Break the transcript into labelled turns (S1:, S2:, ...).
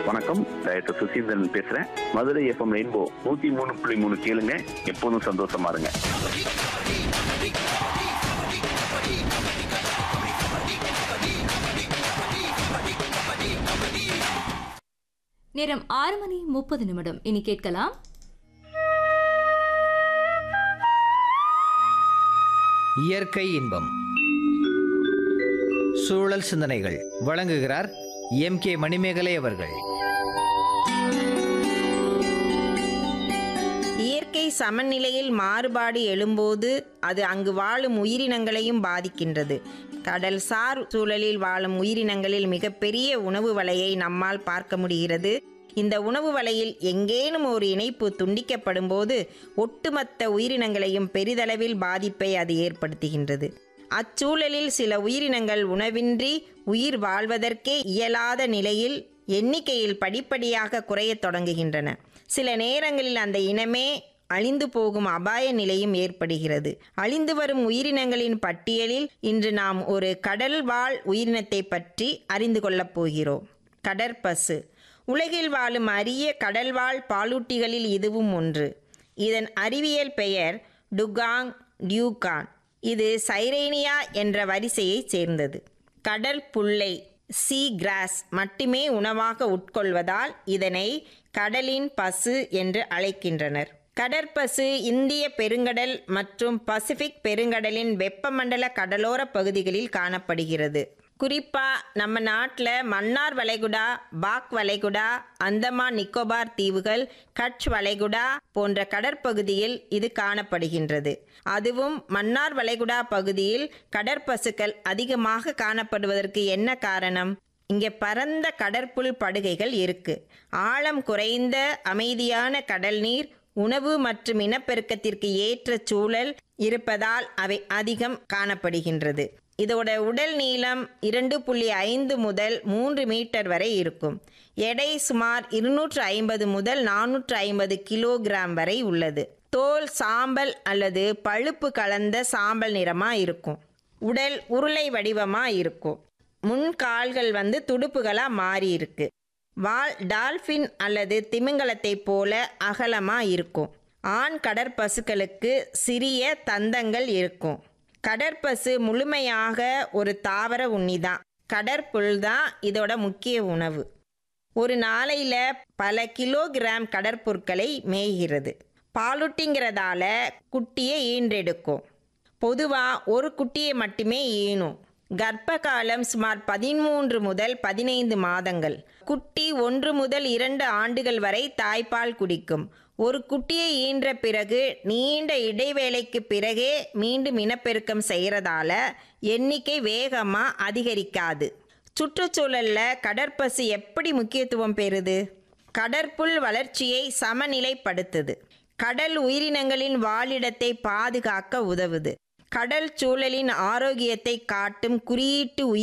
S1: வணக்கம் டாக்டர் சுசீந்திரன் பேசுறேன் Madurai FM rainbow நூத்தி மூணு புள்ளி மூணு கேளுங்க எப்போதும் சந்தோஷமா இருங்க
S2: நேரம் ஆறு மணி முப்பது நிமிடம் இனி கேட்கலாம்
S3: இயற்கை இன்பம் சூழல் சிந்தனைகள் வழங்குகிறார் எம் கே மணிமேகலை அவர்கள்
S4: இயற்கை சமநிலையில் மாறுபாடு எழும்போது அது அங்கு வாழும் உயிரினங்களையும் பாதிக்கின்றது கடல் சார் சூழலில் வாழும் உயிரினங்களில் மிகப்பெரிய உணவு வலையை நம்மால் பார்க்க முடிகிறது இந்த உணவு வலையில் எங்கேனும் ஒரு இணைப்பு துண்டிக்கப்படும் போது ஒட்டுமொத்த உயிரினங்களையும் பெரிதளவில் பாதிப்பை அது ஏற்படுத்துகின்றது அச்சூழலில் சில உயிரினங்கள் உணவின்றி உயிர் வாழ்வதற்கே இயலாத நிலையில் எண்ணிக்கையில் படிப்படியாக குறையத் தொடங்குகின்றன சில நேரங்களில் அந்த இனமே அழிந்து போகும் அபாய நிலையும் ஏற்படுகிறது அழிந்து வரும் உயிரினங்களின் பட்டியலில் இன்று நாம் ஒரு கடல் வாழ் உயிரினத்தை பற்றி அறிந்து கொள்ளப் போகிறோம் கடற்பசு உலகில் வாழும் அரிய கடல்வாழ் பாலூட்டிகளில் இதுவும் ஒன்று இதன் அறிவியல் பெயர் டுகாங் டியூகான் இது சைரேனியா என்ற வரிசையைச் சேர்ந்தது கடல் புல்லை சீ கிராஸ் மட்டுமே உணவாக உட்கொள்வதால் இதனை கடலின் பசு என்று அழைக்கின்றனர் கடற்பசு இந்திய பெருங்கடல் மற்றும் பசிபிக் பெருங்கடலின் வெப்பமண்டல கடலோர பகுதிகளில் காணப்படுகிறது குறிப்பா நம்ம நாட்டில் மன்னார் வளைகுடா பாக் வளைகுடா அந்தமான் நிக்கோபார் தீவுகள் கட்ச் வளைகுடா போன்ற கடற்பகுதியில் இது காணப்படுகின்றது அதுவும் மன்னார் வளைகுடா பகுதியில் கடற்பசுக்கள் அதிகமாக காணப்படுவதற்கு என்ன காரணம் இங்கே பரந்த கடற்புல் படுகைகள் இருக்கு ஆழம் குறைந்த அமைதியான கடல் நீர் உணவு மற்றும் இனப்பெருக்கத்திற்கு ஏற்ற சூழல் இருப்பதால் அவை அதிகம் காணப்படுகின்றது இதோட உடல் நீளம் இரண்டு புள்ளி ஐந்து முதல் மூன்று மீட்டர் வரை இருக்கும் எடை சுமார் இருநூற்று ஐம்பது முதல் நானூற்று ஐம்பது கிலோகிராம் வரை உள்ளது தோல் சாம்பல் அல்லது பழுப்பு கலந்த சாம்பல் நிறமாக இருக்கும் உடல் உருளை வடிவமாக இருக்கும் முன் கால்கள் வந்து துடுப்புகளாக மாறி இருக்கு வால் டால்ஃபின் அல்லது திமிங்கலத்தைப் போல அகலமாக இருக்கும் ஆண் கடற்பசுக்களுக்கு சிறிய தந்தங்கள் இருக்கும் கடற்பசு முழுமையாக ஒரு தாவர உண்ணிதான் கடற்புல் தான் இதோட முக்கிய உணவு ஒரு நாளையில் பல கிலோகிராம் கடற்பொருட்களை மேய்கிறது பாலூட்டிங்கிறதால குட்டியை ஈன்றெடுக்கும் பொதுவாக ஒரு குட்டியை மட்டுமே ஈனும் கர்ப்ப காலம் சுமார் பதிமூன்று முதல் பதினைந்து மாதங்கள் குட்டி ஒன்று முதல் இரண்டு ஆண்டுகள் வரை தாய்ப்பால் குடிக்கும் ஒரு குட்டியை ஈன்ற பிறகு நீண்ட இடைவேளைக்கு பிறகே மீண்டும் இனப்பெருக்கம் செய்கிறதால எண்ணிக்கை வேகமாக அதிகரிக்காது சுற்றுச்சூழல்ல கடற்பசு எப்படி முக்கியத்துவம் பெறுது கடற்புல் வளர்ச்சியை சமநிலைப்படுத்துது கடல் உயிரினங்களின் வாழிடத்தை பாதுகாக்க உதவுது கடல் சூழலின் ஆரோக்கியத்தை காட்டும் குறியீட்டு உயிர்